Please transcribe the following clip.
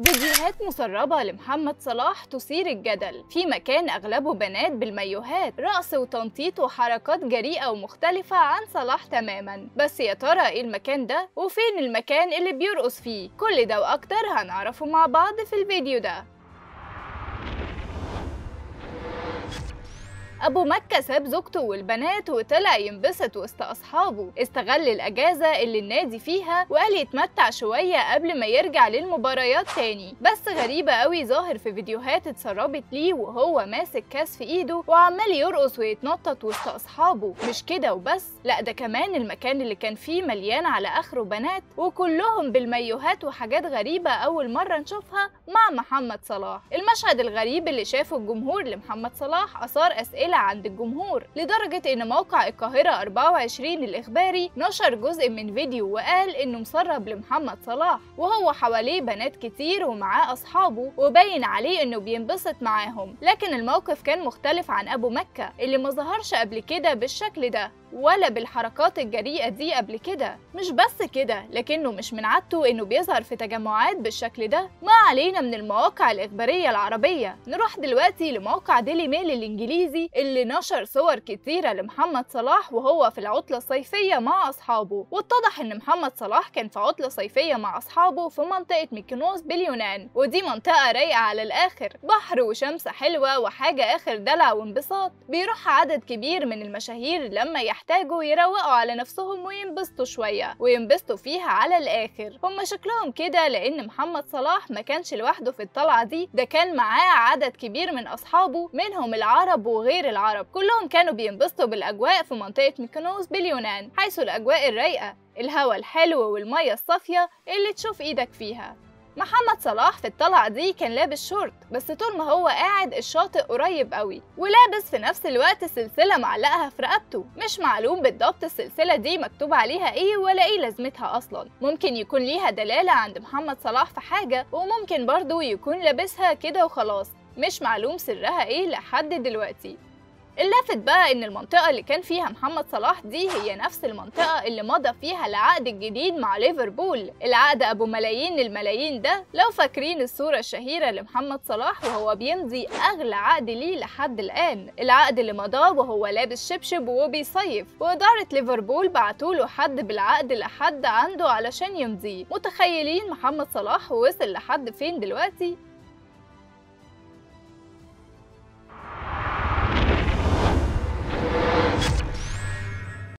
فيديوهات مسربة لمحمد صلاح تثير الجدل في مكان أغلبه بنات بالمايوهات رقص وتنطيط وحركات جريئة ومختلفة عن صلاح تماما بس يا ترى إيه المكان ده وفين المكان اللي بيرقص فيه كل ده وأكتر هنعرفه مع بعض في الفيديو ده أبو مكة ساب زوجته والبنات وطلع ينبسط وسط أصحابه استغل الأجازة اللي النادي فيها وقال يتمتع شوية قبل ما يرجع للمباريات تاني بس غريبة قوي ظاهر في فيديوهات اتسربت ليه وهو ماسك كاس في إيده وعمال يرقص ويتنطط وسط أصحابه مش كده وبس لا ده كمان المكان اللي كان فيه مليان على آخره بنات وكلهم بالمايوهات وحاجات غريبة أول مرة نشوفها مع محمد صلاح المشهد الغريب اللي شافه الجمهور لمحمد صلاح أثار أسئلة عند الجمهور لدرجة إن موقع القاهرة 24 الإخباري نشر جزء من فيديو وقال إنه مسرب لمحمد صلاح وهو حواليه بنات كتير ومعاه أصحابه وباين عليه إنه بينبسط معاهم لكن الموقف كان مختلف عن أبو مكة اللي ما ظهرش قبل كده بالشكل ده ولا بالحركات الجريئة دي قبل كده مش بس كده لكنه مش من عادته انه بيظهر في تجمعات بالشكل ده ما علينا من المواقع الإخبارية العربية نروح دلوقتي لموقع ديلي ميل الإنجليزي اللي نشر صور كتيرة لمحمد صلاح وهو في العطلة الصيفية مع أصحابه واتضح ان محمد صلاح كان في عطلة صيفية مع أصحابه في منطقة ميكونوس باليونان ودي منطقة رايقة على الآخر بحر وشمس حلوة وحاجة آخر دلع وانبساط بيروح عدد كبير من المشاهير لما يحتاجوا يحتاجوا يروقوا على نفسهم وينبسطوا شوية وينبسطوا فيها على الآخر هما شكلهم كده لأن محمد صلاح ما كانش لوحده في الطلعة دي ده كان معاه عدد كبير من أصحابه منهم العرب وغير العرب كلهم كانوا بينبسطوا بالأجواء في منطقة ميكونوس باليونان حيث الأجواء الرايقة الهواء الحلو والمية الصافية اللي تشوف إيدك فيها محمد صلاح في الطلعة دي كان لابس شورت بس طول ما هو قاعد الشاطئ قريب قوي ولابس في نفس الوقت سلسلة معلقها في رقبته مش معلوم بالضبط السلسلة دي مكتوب عليها ايه ولا ايه لازمتها اصلا ممكن يكون ليها دلالة عند محمد صلاح في حاجة وممكن برضو يكون لابسها كده وخلاص مش معلوم سرها ايه لحد دلوقتي اللافت بقى ان المنطقة اللي كان فيها محمد صلاح دي هي نفس المنطقة اللي مضى فيها العقد الجديد مع ليفربول العقد ابو ملايين الملايين ده لو فاكرين الصورة الشهيرة لمحمد صلاح وهو بيمضي اغلى عقد ليه لحد الان العقد اللي مضاه وهو لابس شبشب وبيصيف وادارة ليفربول بعتوله حد بالعقد لحد عنده علشان يمضيه متخيلين محمد صلاح وصل لحد فين دلوقتي